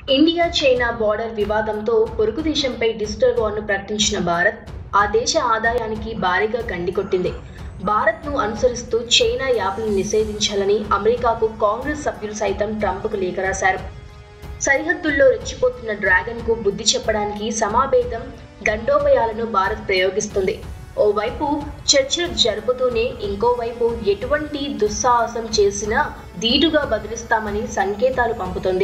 India China border వివాదంతో పొరుగు దేశంపై digital వార్ను ప్రకటించిన భారత్ ఆ దేశ ఆదాయానికి భారీగా గండికొట్టింది భారత్ను అనుసరిస్తూ చైనా యాప్లను నిషేధించాలని అమెరికాకు కాంగ్రెస్ సభ్యులు సైతం ట్రంప్కు లేఖ రాశారు సరిహద్దుల్లో రెచ్చిపోతున్న డ్రాగన్కు బుద్ధి చెప్పడానికి సమావేదం దండోపాయాలను భారత్ ప్రయోగిస్తుంది ఓవైపు చర్చలు జరుపుతూనే ఇంకోవైపు ఎటువంటి దుస్సాహసం చేసినా ధీటుగా బదిలిస్తామని సంకేతాలు పంపుతుంది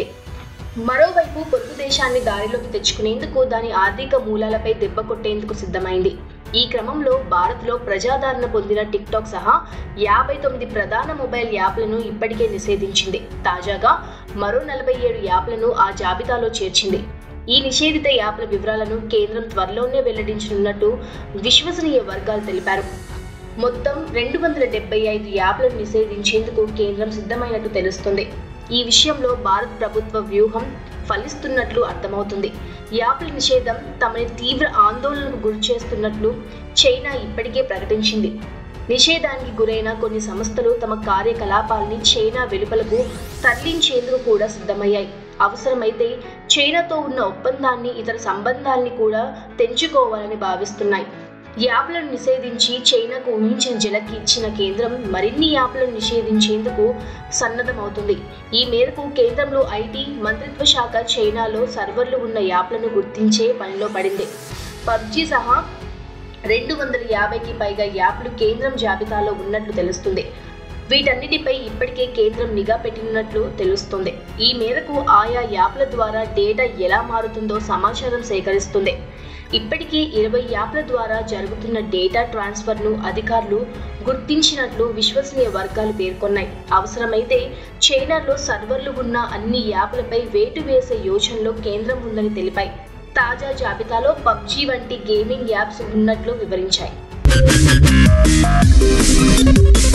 మరోవైపు పొరుగు దేశాన్ని దారిలోకి తెచ్చుకునేందుకు దాని ఆర్థిక మూలాలపై దెబ్బ కొట్టేందుకు సిద్ధమైంది ఈ క్రమంలో భారత్లో ప్రజాదరణ పొందిన టిక్టాక్ సహా యాభై తొమ్మిది ప్రధాన మొబైల్ యాప్లను ఇప్పటికే నిషేధించింది తాజాగా మరో నలభై ఏడు యాప్లను ఆ జాబితాలో చేర్చింది ఈ నిషేధిత యాప్ల వివరాలను కేంద్రం త్వరలోనే వెల్లడించనున్నట్టు విశ్వసనీయ వర్గాలు తెలిపారు మొత్తం రెండు వందల డెబ్బై ఐదు యాప్లను నిషేధించేందుకు కేంద్రం సిద్ధమైనట్టు తెలుస్తుంది ఈ విషయంలో భారత్ ప్రభుత్వ వ్యూహం ఫలిస్తున్నట్లు అర్థమవుతుంది యాప్ల నిషేధం తమని తీవ్ర ఆందోళనకు గురిచేస్తున్నట్లు చైనా ఇప్పటికే ప్రకటించింది నిషేధానికి గురైన కొన్ని సంస్థలు తమ కార్యకలాపాల్ని చైనా వెలుపలకు తరలించేందుకు కూడా సిద్ధమయ్యాయి అవసరమైతే చైనాతో ఉన్న ఒప్పందాన్ని ఇతర సంబంధాల్ని కూడా తెంచుకోవాలని భావిస్తున్నాయి యాప్లను నిషేధించి చైనాకు ఊహించిన జలకి ఇచ్చిన కేంద్రం మరిన్ని యాప్లను నిషేధించేందుకు సన్నద్ధమవుతుంది ఈ మేరకు కేంద్రంలో ఐటీ మంత్రిత్వ శాఖ చైనాలో సర్వర్లు ఉన్న యాప్లను గుర్తించే పనిలో పడింది పబ్జీ సహా రెండు వందల యాభైకి పైగా యాప్లు కేంద్రం జాబితాలో ఉన్నట్లు తెలుస్తుంది వీటన్నిటిపై ఇప్పటికే కేంద్రం నిఘా పెట్టినట్లు తెలుస్తుంది ఈ మేరకు ఆయా యాప్ల ద్వారా డేటా ఎలా మారుతుందో సమాచారం సేకరిస్తుంది ఇప్పటికే ఇరవై యాప్ల ద్వారా జరుగుతున్న డేటా ట్రాన్స్ఫర్ను అధికారులు గుర్తించినట్లు విశ్వసనీయ వర్గాలు పేర్కొన్నాయి అవసరమైతే చైనాలో సర్వర్లు ఉన్న అన్ని యాప్లపై వేటు వేసే యోచనలో కేంద్రం ఉందని తెలిపాయి తాజా జాబితాలో పబ్జీ వంటి గేమింగ్ యాప్స్ ఉన్నట్లు వివరించాయి